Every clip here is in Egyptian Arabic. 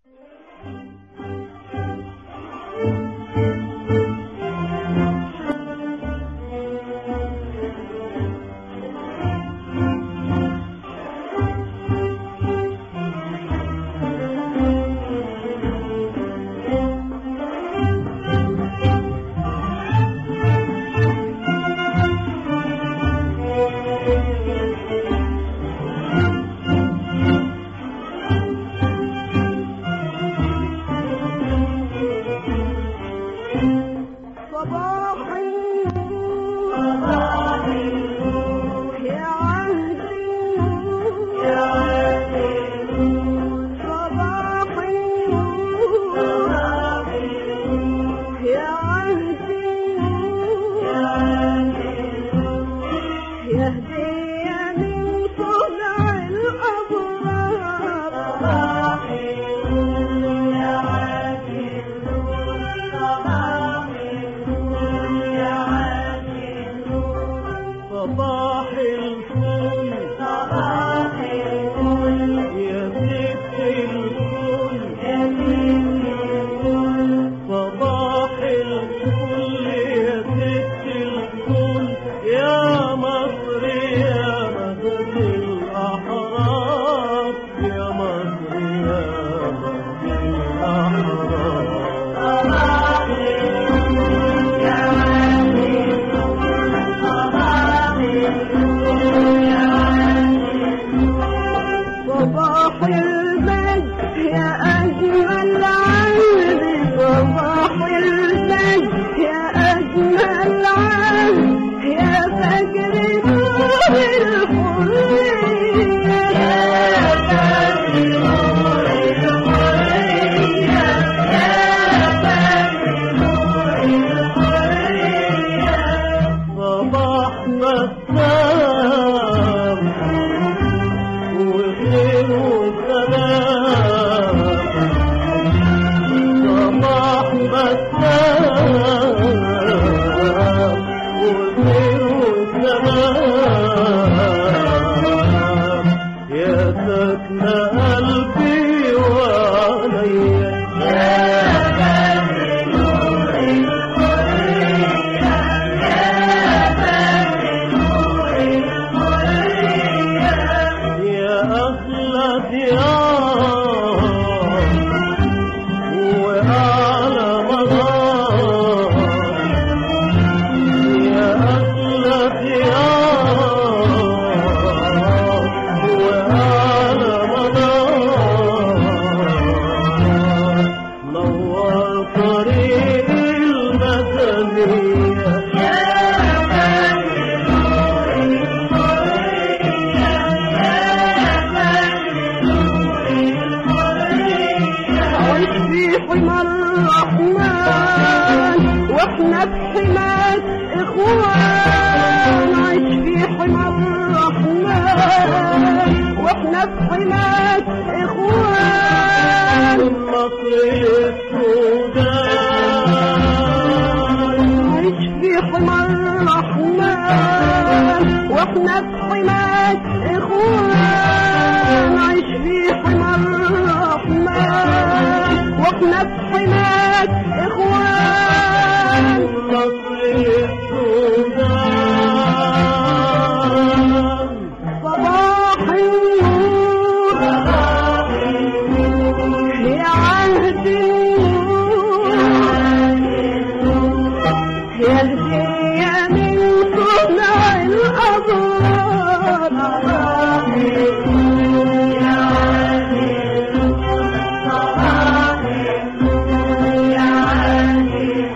صباح النور يا عهد النور صباح النور يا عهد النور يا هدية من صنع الأبرار صباح النور يا عهد النور صباح النور يا عهد النور صباح الفل صباح الفل يا ست الكل يا ست الكل صباح الفل يا ست الكل يا مصر يا مهد الأحرار يا مصر يا مهد الأحرار صباح النور يا عهد النور صباح النور يا عهد صباح المجد يا أجمل عهد صباح المجد يا أجمل عهد يا فجر نور الحرية يا فجر نور الحرية يا فجر نور الحرية صباح مسام وخير وسلام صباح مسام وخير وسلام يا سكن قلبي وعليا يا فجر نور الحرية يا فجر نور الحرية يا أهل ديار وأعلى مدار يا أهل ديار وأعلى مدار نور طريق المدنية عيش في حمى الرحمن واحنا بحماة اخوان عيش في حمى الرحمن واحنا بحماة اخوان مصر السودان عيش في حمى الرحمن واحنا بحماة اخوان عيش في حمى الرحمن واحنا بحماة اخوان مصر السودان صباح النور يا عهد النور يا هدية من صنع الأبرار يا عهد صباح يا عهد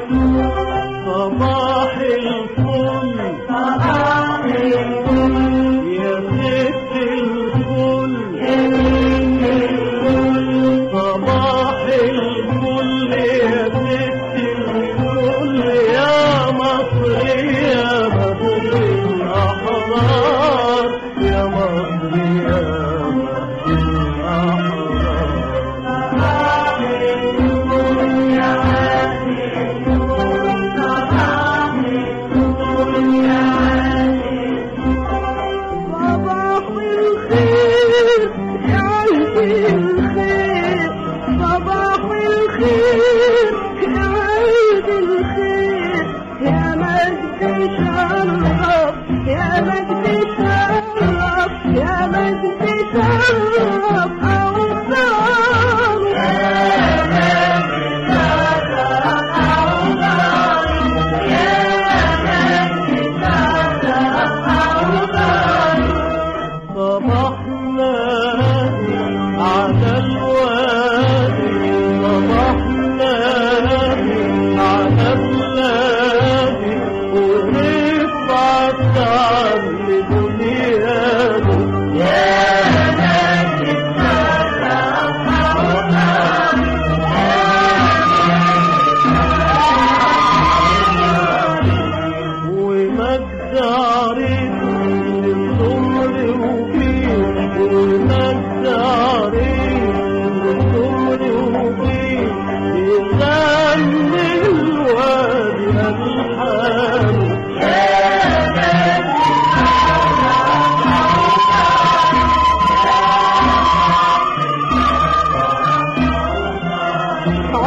صباح الفل صباح يا ست الكل الفل صباح الفل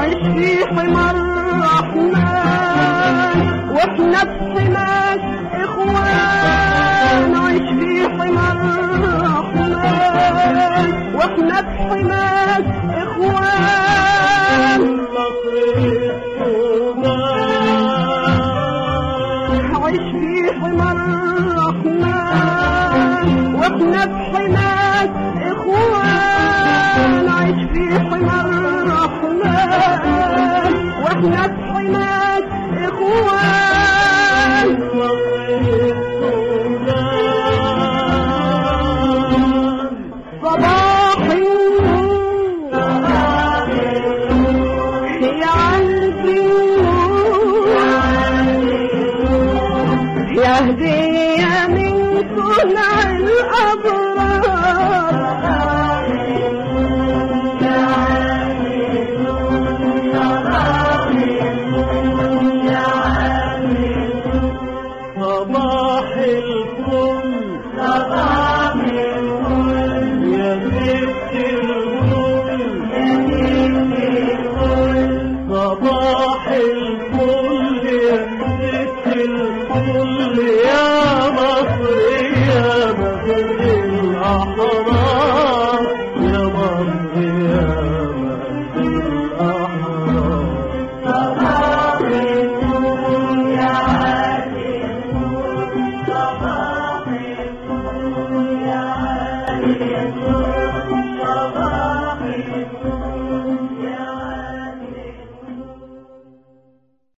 نعيش في حمى الرحمن واحنا بحماك اخوان نعيش في حمى الرحمن واحنا بحماك اخوان مصر السودان عيش في حمى الرحمن واحنا بحماك اخوان عيش في حمى الرحمن واحنا بحماك اخوان صباح النور يا قلبي يا هدية من صنع الأبرار